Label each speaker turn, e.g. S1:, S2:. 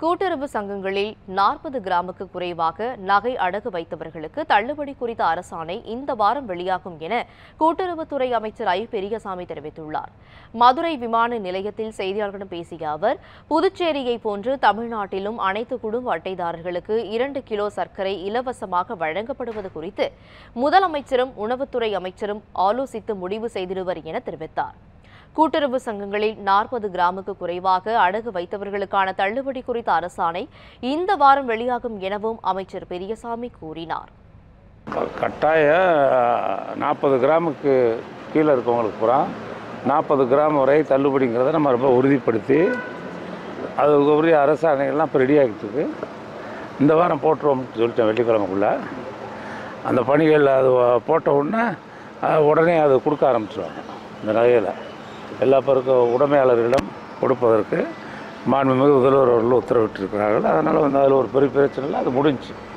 S1: கூட்டுறவு சங்கங்களில் நாற்பது கிராமுக்கு குறைவாக நகை அடகு வைத்தவர்களுக்கு தள்ளுபடி குறித்த அரசாணை இந்த வாரம் வெளியாகும் என கூட்டுறவுத்துறை அமைச்சர் ஐ பெரியசாமி தெரிவித்துள்ளார் மதுரை விமான நிலையத்தில் செய்தியாளர்களிடம் பேசிய அவர் புதுச்சேரியை போன்று தமிழ்நாட்டிலும் அனைத்து குடும்ப அட்டைதாரர்களுக்கு இரண்டு கிலோ சர்க்கரை இலவசமாக வழங்கப்படுவது குறித்து முதலமைச்சரும் உணவுத்துறை அமைச்சரும் ஆலோசித்து முடிவு செய்திடுவர் என தெரிவித்தார் கூட்டுறவு சங்கங்களில் நாற்பது கிராமுக்கு குறைவாக அடகு வைத்தவர்களுக்கான தள்ளுபடி குறித்த அரசாணை இந்த வாரம் வெளியாகும் எனவும் அமைச்சர் பெரியசாமி கூறினார்
S2: கட்டாய நாற்பது கிராமுக்கு கீழே இருக்கவங்களுக்கு பூரா நாற்பது கிராம் வரை தள்ளுபடிங்கிறத நம்ம ரொம்ப உறுதிப்படுத்தி அதுக்கு உரிய அரசாணைகள்லாம் இப்போ ரெடி ஆகிட்டுருக்கு இந்த வாரம் போட்டுருவோம்னு சொல்லிட்டேன் வெள்ளிக்கிழமைக்குள்ளே அந்த பணிகள் அது போட்ட உடனே அஹ், உடனே அது கொடுக்க ஆரம்பிச்சிடுவாங்க இந்த நகையில் எல்லா பிறகு உடைமையாளர்களிடம் கொடுப்பதற்கு மாண்புமிகு முதல்வர் அவர்கள் உத்தரவிட்டிருக்கிறார்கள் அதனால் வந்து அதில் ஒரு பெரிய பிரச்சனை இல்லை அது முடிஞ்சு